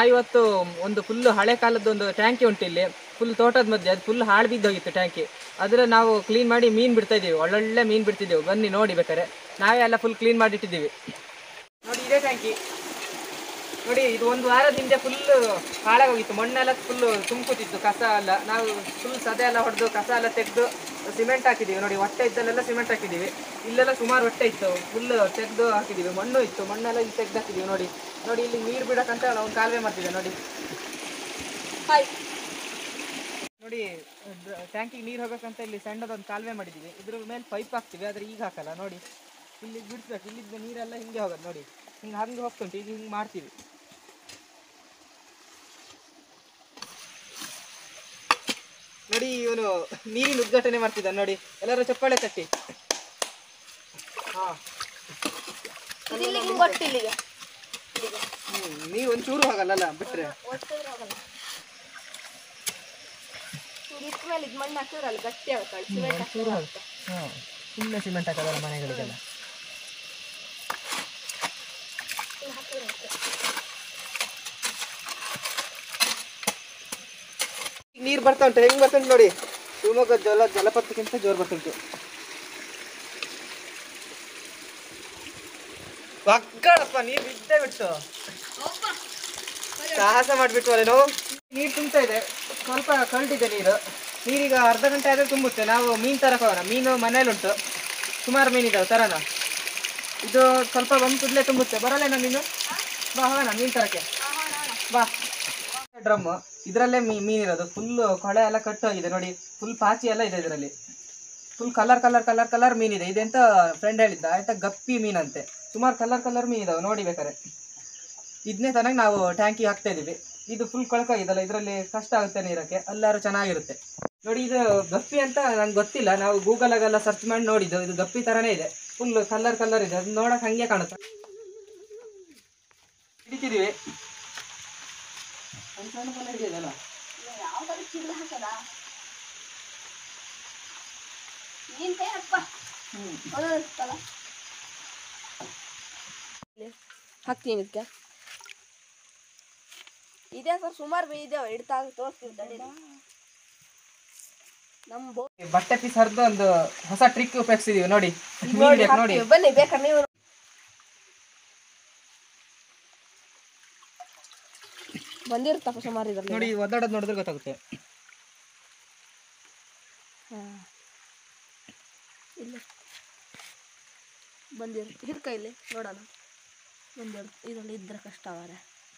ನಾವಿವತ್ತು ಒಂದು ಫುಲ್ ಹಳೆ ಕಾಲದ ಒಂದು ಟ್ಯಾಂಕಿ ಉಂಟು ಇಲ್ಲಿ ಫುಲ್ ತೋಟದ ಮಧ್ಯೆ ಅದು ಫುಲ್ ಹಾಳು ಬಿದ್ದೋಗಿತ್ತು ಟ್ಯಾಂಕಿ ಅದ್ರ ನಾವು ಕ್ಲೀನ್ ಮಾಡಿ ಮೀನು ಬಿಡ್ತಾ ಇದೀವಿ ಒಳ್ಳೊಳ್ಳೆ ಮೀನು ಬಿಡ್ತಿದ್ದೆವು ಬನ್ನಿ ನೋಡಿ ಬೇಕಾರೆ ನಾವೇ ಎಲ್ಲ ಫುಲ್ ಕ್ಲೀನ್ ಮಾಡಿಟ್ಟಿದ್ದೀವಿ ನೋಡಿ ಇದೇ ಟ್ಯಾಂಕಿ ನೋಡಿ ಇದು ಒಂದು ವಾರದ ಹಿಂದೆ ಫುಲ್ ಹಾಳಾಗೋಗಿತ್ತು ಮಣ್ಣೆಲ್ಲ ಫುಲ್ ತುಂಬ್ಕೊತಿತ್ತು ಕಸ ಎಲ್ಲ ನಾವು ಫುಲ್ ಸದೆ ಎಲ್ಲ ಹೊಡೆದು ಕಸ ಎಲ್ಲ ತೆಗೆದು ಸಿಮೆಂಟ್ ಹಾಕಿದ್ದೀವಿ ನೋಡಿ ಹೊಟ್ಟೆ ಇದ್ದಲ್ಲೆಲ್ಲ ಸಿಮೆಂಟ್ ಹಾಕಿದ್ದೀವಿ ಇಲ್ಲೆಲ್ಲ ಸುಮಾರು ಹೊಟ್ಟೆ ಇತ್ತು ಫುಲ್ ತೆಗೆದು ಹಾಕಿದ್ದೀವಿ ಮಣ್ಣು ಇತ್ತು ಮಣ್ಣೆಲ್ಲ ಇಲ್ಲಿ ತೆಗೆದು ಹಾಕಿದ್ದೀವಿ ನೋಡಿ ನೋಡಿ ಇಲ್ಲಿ ನೀರು ಬಿಡಕ್ಕಂತ ಒಂದು ಕಾಲುವೆ ಮಾಡ್ತಿದ್ದೆ ನೋಡಿ ಹಾಯ್ ನೋಡಿ ಟ್ಯಾಂಕಿಗೆ ನೀರು ಹೋಗ್ಬೇಕಂತ ಇಲ್ಲಿ ಸಣ್ಣದೊಂದು ಕಾಲುವೆ ಮಾಡಿದ್ದೀವಿ ಇದ್ರ ಮೇಲೆ ಪೈಪ್ ಹಾಕ್ತೀವಿ ಆದ್ರೆ ಈಗ ಹಾಕಲ್ಲ ನೋಡಿ ಇಲ್ಲಿ ಬಿಡಿಸ್ಬೇಕು ಇಲ್ಲಿದ್ದ ನೀರೆಲ್ಲ ಹಿಂಗೆ ಹೋಗೋದು ನೋಡಿ ಹಿಂಗೆ ಹಂಗೆ ಹೋಗ್ತುಂಟು ಈಗ ಹಿಂಗೆ ಮಾಡ್ತೀವಿ ನೋಡಿ ಇವನು ನೀರಿನ ಉದ್ಘಾಟನೆ ಮಾಡ್ತಿದ್ದಾನೆ ನೋಡಿ ಎಲ್ಲರೂ ಚಪ್ಪಾಳೆ ತಟ್ಟಿ ಹಾ ಇದು ಇಲ್ಲಿಗೆ ಹಿಂಗ್ ಒಟ್ಟು ಇಲ್ಲಿಗೆ ಹ್ಮ್ ನೀರು ಒಂಚೂರು ಹೋಗಲ್ಲ ಬಿಟ್ರೆ ಒಟ್ಟಿದ್ರೆ ಹೋಗಲ್ಲ ಹಿಂಗ್ ಇಟ್ಟ ಮೇಲೆ ಇದು ಮಣ್ಣು ಹಾಕಿದ್ರೆ ಅಲ್ಲಿ ಗಟ್ಟಿ ಆಗುತ್ತೆ ಅಲ್ಲಿ ಸಿಮೆಂಟ್ ಒಂಚೂರು ಹೋಗ ಹಾಂ ಸುಮ್ಮನೆ ಸಿಮೆಂಟ್ ಹಾಕೋದಲ್ಲ ಮನೆಗಳಿಗೆಲ್ಲ ನೀರು ಬರ್ತಾ ಉಂಟು ಹೆಂಗ್ ಬರ್ತಾ ಉಂಟು ನೋಡಿ ಶಿವಮೊಗ್ಗ ಜಲ ಜಲಪಾತಕ್ಕಿಂತ ಜೋರು ಬರ್ತುಂಟು ಮಕ್ಕಳಪ್ಪ ನೀರು ಬಿದ್ದೇ ಬಿಟ್ಟು ಸಾಹಸ ಮಾಡಿಬಿಟ್ಟು ಅಲ್ಲೇನೋ ನೀರು ತುಂಬ್ತಾ ಇದೆ ಸ್ವಲ್ಪ ಕಳ್ದಿದೆ ನೀರು ನೀರೀಗ ಅರ್ಧ ಗಂಟೆ ಆದ್ರೆ ತುಂಬುತ್ತೆ ನಾವು ಮೀನು ತರಕ್ಕೆ ಹೋಗೋಣ ಮೀನು ಮನೇಲುಂಟು ಸುಮಾರು ಮೀನಿದಾವೆ ತರೋಣ ಇದು ಸ್ವಲ್ಪ ಬಂದು ಕೂಡಲೇ ತುಂಬುತ್ತೆ ಬರಲ್ಲೇನಾ ನೀನು ಬಾ ಹೋಗೋಣ ಮೀನು ತರಕ್ಕೆ ಬಾ ಡ್ರಮ್ ಇದರಲ್ಲೇ ಮೀ ಮೀನಿರೋದು ಫುಲ್ ಕೊಳೆ ಎಲ್ಲ ಕಟ್ಟೋಗಿದೆ ನೋಡಿ ಫುಲ್ ಪಾಚಿ ಎಲ್ಲ ಇದೆ ಇದರಲ್ಲಿ full colour colour colour colour ಮೀನಿದೆ ಇದೆಂತ ಫ್ರೆಂಡ್ ಹೇಳಿದ್ದ ಆಯ್ತಾ ಗಪ್ಪಿ ಮೀನಂತೆ ಸುಮಾರು ಕಲರ್ ಕಲರ್ ಮೀನಿದಾವೆ ನೋಡಿ ಬೇಕಾರೆ ಇದನ್ನೇ ತನಕ ನಾವು ಟ್ಯಾಂಕಿ ಹಾಕ್ತಾ ಇದೀವಿ ಇದು ಫುಲ್ ಕೊಳಕಾಗಿದಲ್ಲ ಇದರಲ್ಲಿ ಕಷ್ಟ ಆಗುತ್ತೆ ನೀರಕ್ಕೆ ಎಲ್ಲಾರು ಚೆನ್ನಾಗಿರುತ್ತೆ ನೋಡಿ ಇದು ಗಪ್ಪಿ ಅಂತ ನಂಗೆ ಗೊತ್ತಿಲ್ಲ ನಾವು ಗೂಗಲಾಗೆಲ್ಲ ಸರ್ಚ್ ಮಾಡಿ ನೋಡಿದ್ದು ಇದು ಗಪ್ಪಿ ತರನೇ ಇದೆ ಫುಲ್ ಕಲರ್ ಕಲರ್ ಇದೆ ಅದು ನೋಡಕ್ ಹಂಗೆ ಕಾಣುತ್ತೆ ಹಿಡಿತಿದೀವಿ ಸಣ್ಣ ಸಣ್ಣ ಕಲ್ಲ ಹಿಡಿಯೋದಲ್ಲ ಯಾವ್ದಾದ್ರು ಚಿಲ್ಲ ಹಾಕದ ನೀನ್ ಕೈ ಹಾಕ್ಪ ಹ್ಮ್ ಒಂದೊಂದಲ್ಲ ಹಾಕ್ತೀನಿ ಇದಕ್ಕೆ ಇದೆ ಸರ್ ಸುಮಾರು ಬೇ ಇದಾವೆ ಇಡ್ತಾ ತೋರಿಸ್ತೀವಿ ತಡೀರಿ ನಮ್ಮ ಬೋ ಬಟ್ಟೆ ಪೀಸ್ ಹರಿದು ಒಂದು ಹೊಸ ಟ್ರಿಕ್ ಉಪಯೋಗಿಸಿದೀವಿ ನೋಡಿ ಮೀನ್ ನೋಡಿ ಬೇಕು ನೋಡಿ ಹಾಕ್ತೀವಿ. ಬನ್ನಿ ಬೇಕಾದ್ರೆ ನೀವು ಬಂದಿರುತ್ತಪ್ಪ ಸುಮಾರು ಇದ್ರಲ್ಲಿ ನೋಡಿ ಒದ್ದಾಡೋದು ನೋಡಿದ್ರೆ ಗೊತ್ತಾಗುತ್ತೆ ಹಾಂ ಇಲ್ಲಿ ಬಂದಿರುತ್ತೆ ಹಿಡ್ಕ ಇಲ್ಲಿ ನೋಡೋಣ ಬಂದಿರುತ್ತೆ ಇದರಲ್ಲಿ ಇದ್ರೆ ಕಷ್ಟ ಅವರೇ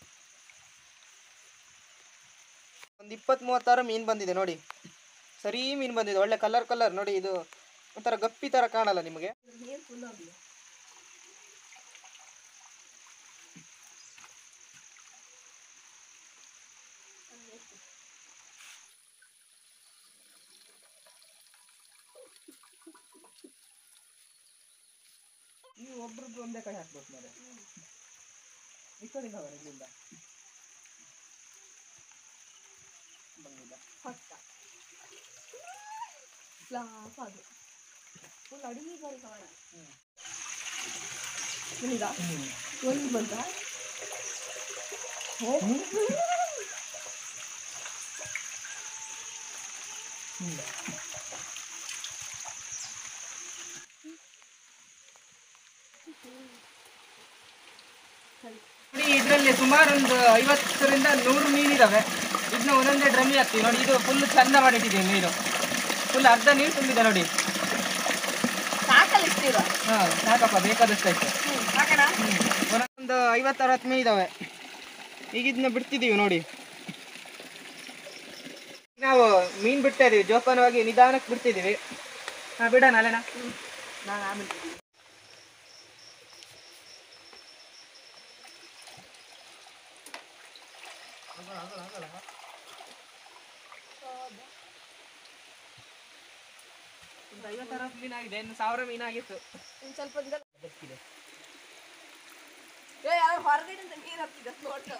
ಒಂದು ಇಪ್ಪತ್ತ್ ಮೂವತ್ತಾರು ಮೀನು ಬಂದಿದೆ ನೋಡಿ ಸರಿ ಮೀನು ಬಂದಿದೆ ಒಳ್ಳೆ ಕಲರ್ ಕಲರ್ ನೋಡಿ ಇದು ಒಂಥರ ಗಪ್ಪಿ ತರ ಕಾಣಲ್ಲ ನಿಮಗೆ ನೀರು ಫುಲ್ ಆಗಲಿ ನೀವು ಒಬ್ರದ್ದು ಒಂದೇ ಕೈ ಹಾಕ್ಬೇಕು ಮೇಲೆ ಈ ಕಡೆಯಿಂದ ಹೋಗೋಣ ಇಲ್ಲಿಂದ ಬಂದಿದ್ದ ಹೊತ್ತ ಫ್ಲಾಪ್ ಅದು ಫುಲ್ ಅಡಿಗೆ ಬರೀ ಕಾಣ ನಿನಗ ಒಂದು ಬಂತ ನೋಡಿ ಇದರಲ್ಲಿ ಸುಮಾರು ಒಂದು ಐವತ್ತರಿಂದ ನೂರು ಮೀನಿದಾವೆ ಇದನ್ನ ಒಂದೊಂದೇ ಡ್ರಮ್ಮಿ ಹಾಕ್ತೀವಿ ನೋಡಿ ಇದು ಫುಲ್ ಚಂದ ಮಾಡಿಟ್ಟಿದ್ದೀವಿ ನೀರು ಫುಲ್ ಅರ್ಧ ನೀರು ತುಂಬಿದೆ ನೋಡಿ ಸಾಕಲ್ಲ ಇಷ್ಟಿವ ಹಾ ಸಾಕಪ್ಪ ಬೇಕಾದಷ್ಟು ಆಯ್ತು ಹಾಕೋಣ ಒಂದೊಂದು ಐವತ್ತು ಅರವತ್ತು ಮೀನು ಇದಾವೆ ಈಗ ಇದನ್ನ ಬಿಡ್ತಿದ್ದೀವಿ ನೋಡಿ ನಾವು ಮೀನ್ ಬಿಡ್ತಾ ಇದೀವಿ ಜೋಪಾನವಾಗಿ ನಿಧಾನಕ್ಕೆ ಬಿಡ್ತಿದ್ದೀವಿ ಹಾ ಬಿಡೋಣ ಅಲ್ಲೇನಾ ನಾನು ಆಮೇಲೆ ಒಂದು ಐವತ್ತು ಅರವತ್ತು ಮೀನಾಗಿದೆ ಇನ್ನು ಸಾವಿರ ಮೀನಾಗಿತ್ತು ಇನ್ನು ಸ್ವಲ್ಪ ದಿನ ಏ ಯಾರು ಹೊರಗಡೆಯಿಂದ ನೀರು ಹಾಕ್ತಿದ್ದ ನೋಡ್ತ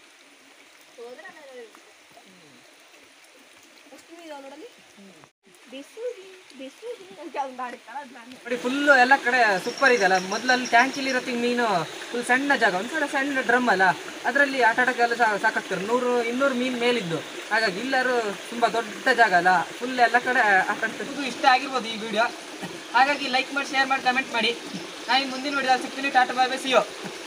ಹೋದ್ರೆ ಆಮೇಲೆ ಎಷ್ಟು ಮೀನು ಇದಾವೆ ನೋಡಲ್ಲಿ ಬಿಸಿ ಬಿಸಿ ಅಂತ ಒಂದು ಆಡ್ತಾರ ಅದು ನಾನು ನೋಡಿ ಫುಲ್ಲು ಎಲ್ಲ ಕಡೆ ಸೂಪರ್ ಇದೆಯಲ್ಲ ಮೊದಲಲ್ಲಿ ಟ್ಯಾಂಕಿಲಿ ಇರತ್ತೆ ಮೀನು ಫುಲ್ ಸಣ್ಣ ಜಾಗ ಒಂದ್ಸಲ ಸಣ್ಣ ಡ್ರಮ್ ಅಲ್ಲ ಅದರಲ್ಲಿ ಆಟ ಆಡೋಕ್ಕೆಲ್ಲ ಸಾ ಸಾಕಾಗ್ತಾರೆ ನೂರು ಇನ್ನೂರು ಮೀನು ಮೇಲಿದ್ದು ಹಾಗಾಗಿ ಎಲ್ಲರೂ ತುಂಬ ದೊಡ್ಡ ಜಾಗ ಅಲ್ಲ ಫುಲ್ ಎಲ್ಲ ಕಡೆ ಆಟ ಆಡ್ತಾರೆ ಇದು ಇಷ್ಟ ಆಗಿರ್ಬೋದು ಈ ವಿಡಿಯೋ ಹಾಗಾಗಿ ಲೈಕ್ ಮಾಡಿ ಶೇರ್ ಮಾಡಿ ಕಮೆಂಟ್ ಮಾಡಿ ನಾನು ಮುಂದಿನ ವಿಡಿಯೋ ಸಿಗ್ತೀನಿ ಟಾಟಾ ಬಾಯ್ ಬೈ ಸಿಯೋ